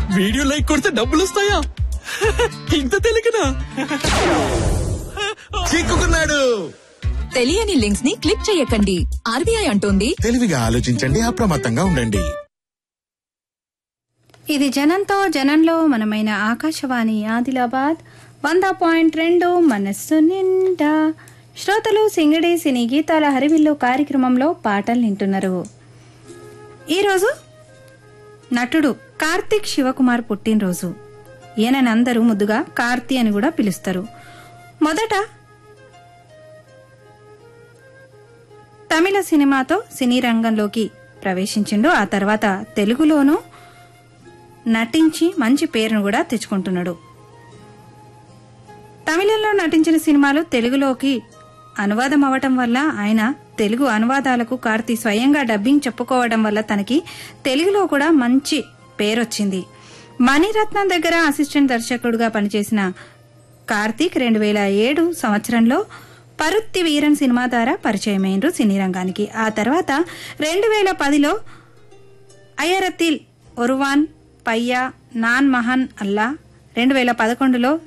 video like కొడితే డబ్బులు వస్తాయా ఇంత తెలియకనా చిక్కుకున్నాడు తెలియని లింక్స్ ని క్లిక్ చేయకండి ఆర్బీఐ అంటోంది తెలివిగా ఆలోచించండి అప్రమత్తంగా ఉండండి ఇది జనంతో జనంలో మనమైన ఆకాశవాణి ఆదిలాబాద్ వంద పాయింట్ రెండు మనస్సు నిండా శ్రోతలు సింగడి సినీ గీతాల హరివిల్లు కార్యక్రమంలో పాటలు వింటున్నారు ఈరోజు నటుడు కార్తిక్ శివకుమార్ పుట్టినరోజు ఈయనని అందరూ ముద్దుగా కార్తీ అని కూడా పిలుస్తారు మొదట తమిళ సినిమాతో సినీ రంగంలోకి ప్రవేశించిండు ఆ తర్వాత తెలుగులోనూ నటించి మంచి పేరును కూడా తెచ్చుకుంటున్నాడు తమిళంలో నటించిన సినిమాలు తెలుగులోకి అనువాదం అవటం వల్ల ఆయన తెలుగు అనువాదాలకు కార్తీ స్వయంగా డబ్బింగ్ చెప్పుకోవడం వల్ల తనకి తెలుగులో కూడా మంచి పేరొచ్చింది మణిరత్నం దగ్గర అసిస్టెంట్ దర్శకుడుగా పనిచేసిన కార్తీక్ రెండు వేల ఏడు సంవత్సరంలో పరుత్తి వీరన్ సినిమా ద్వారా పరిచయమైనరు సినీ రంగానికి ఆ తర్వాత రెండు వేల పదిలో అయరతిల్ ఒరువాన్ పయ్యా నాన్ మహాన్ అల్లా రెండు వేల పదకొండులో